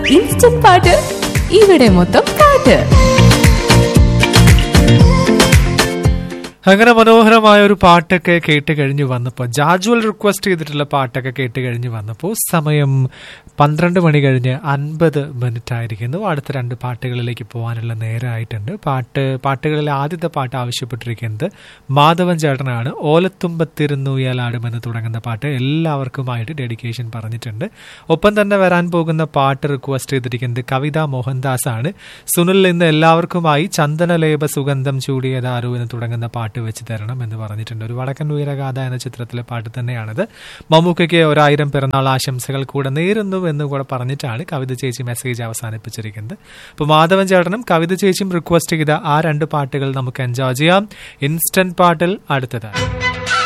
instant പാട്ട് ഇവിടെ മൊത്തം പാട്ട് അങ്ങനെ മനോഹരമായ ഒരു പാട്ടൊക്കെ കേട്ട് കഴിഞ്ഞ് വന്നപ്പോൾ ജാജുവൽ റിക്വസ്റ്റ് ചെയ്തിട്ടുള്ള പാട്ടൊക്കെ കേട്ട് കഴിഞ്ഞ് വന്നപ്പോൾ സമയം പന്ത്രണ്ട് മണി കഴിഞ്ഞ് അൻപത് മിനിറ്റ് ആയിരിക്കുന്നു അടുത്ത രണ്ട് പാട്ടുകളിലേക്ക് പോകാനുള്ള നേരമായിട്ടുണ്ട് പാട്ട് പാട്ടുകളിലെ ആദ്യത്തെ പാട്ട് ആവശ്യപ്പെട്ടിരിക്കുന്നത് മാധവൻ ചേട്ടനാണ് ഓലത്തുമ്പത്തിരുന്നൂയാലാടുമെന്ന് തുടങ്ങുന്ന പാട്ട് എല്ലാവർക്കുമായിട്ട് ഡെഡിക്കേഷൻ പറഞ്ഞിട്ടുണ്ട് ഒപ്പം തന്നെ വരാൻ പോകുന്ന പാട്ട് റിക്വസ്റ്റ് ചെയ്തിരിക്കുന്നത് കവിത മോഹൻദാസ് ആണ് സുനിൽ ഇന്ന് എല്ലാവർക്കുമായി ചന്ദനലേപ സുഗന്ധം ചൂടിയതാരോ എന്ന് തുടങ്ങുന്ന പാട്ട് വെച്ച് തരണം എന്ന് പറഞ്ഞിട്ടുണ്ട് ഒരു വടക്കൻ ഉയരഗാഥ എന്ന ചിത്രത്തിലെ പാട്ട് തന്നെയാണിത് മമ്മൂക്കയ്ക്ക് ഒരായിരം പിറന്നാൾ ആശംസകൾ കൂടെ നേരുന്നു എന്ന് കൂടെ പറഞ്ഞിട്ടാണ് കവിത ചേച്ചി മെസ്സേജ് അവസാനിപ്പിച്ചിരിക്കുന്നത് അപ്പോൾ മാധവൻ ചേട്ടനും കവിത ചേച്ചിയും റിക്വസ്റ്റ് ചെയ്ത ആ രണ്ട് പാട്ടുകൾ നമുക്ക് എൻജോയ് ചെയ്യാം ഇൻസ്റ്റന്റ് പാട്ടിൽ അടുത്തതായി